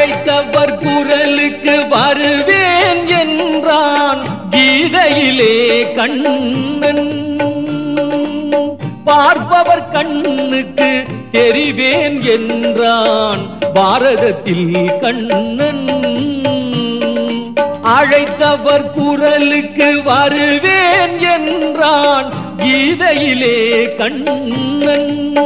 அழைத்தவர் குரலுக்கு வருவேன் என்றான் கீதையிலே கண்ணன் பார்ப்பவர் கண்ணுக்கு தெரிவேன் என்றான் பாரதத்தில் கண்ணன் அழைத்தவர் குரலுக்கு வருவேன் என்றான் கீதையிலே கண்ணன்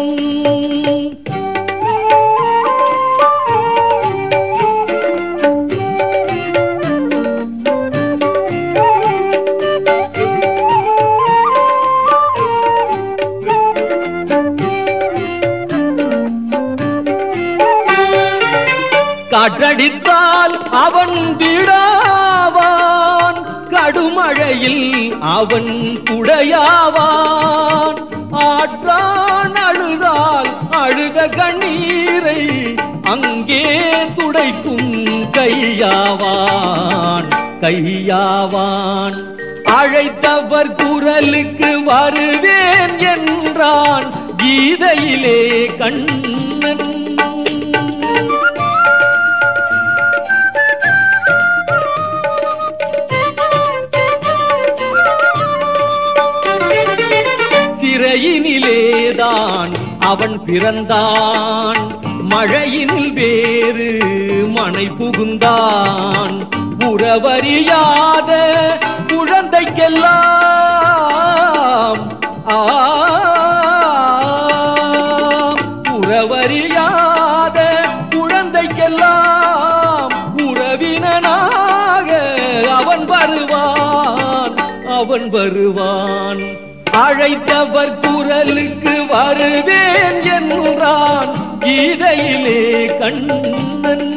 காற்றடித்தால் அவன் விடாவான் கடுமழையில் அவன் குடையாவான் ஆற்றான் அழுதால் அழுத கண்ணீரை அங்கே துடைக்கும் கையாவான் கையாவான் அழைத்தவர் குரலுக்கு வருவேன் என்றான் கீதையிலே கண்ணன் சிறையினிலேதான் அவன் பிறந்தான் மழையினில் வேறு மனை புகுந்தான் உறவறியாத குழந்தைக்கெல்லாம் ஆம், உறவறியாத குழந்தைக்கெல்லாம் உறவினனாக அவன் வருவான் அவன் வருவான் அழைத்தவர் குரலுக்கு வருவேன் என்றான் கீதையிலே கண்ணன்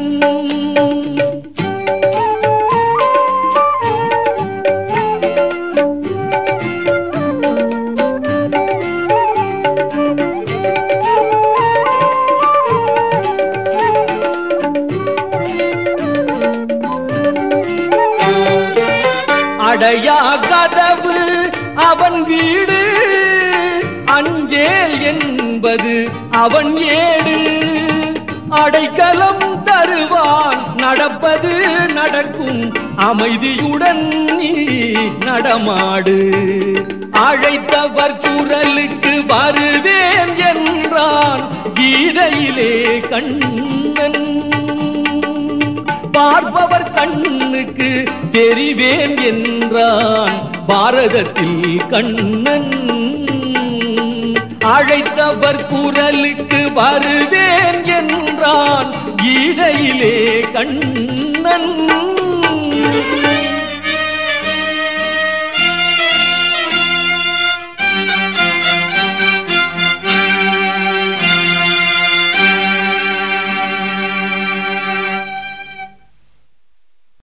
அடையா கதவு அவன் வீடு அஞ்சேல் என்பது அவன் ஏடு அடைக்கலம் தருவான் நடப்பது நடக்கும் அமைதியுடன் நீ நடமாடு அழைத்தவர் குரலுக்கு வருவேன் என்றான் கீதையிலே கண்ணன் பார்ப்பவர் கண்ணுக்கு தெரிவேன் என்றான் பாரதத்தில் கண்ணன் அழைத்தவர் குரலுக்கு வருவேன் என்றான் கீதையிலே கண்ணன்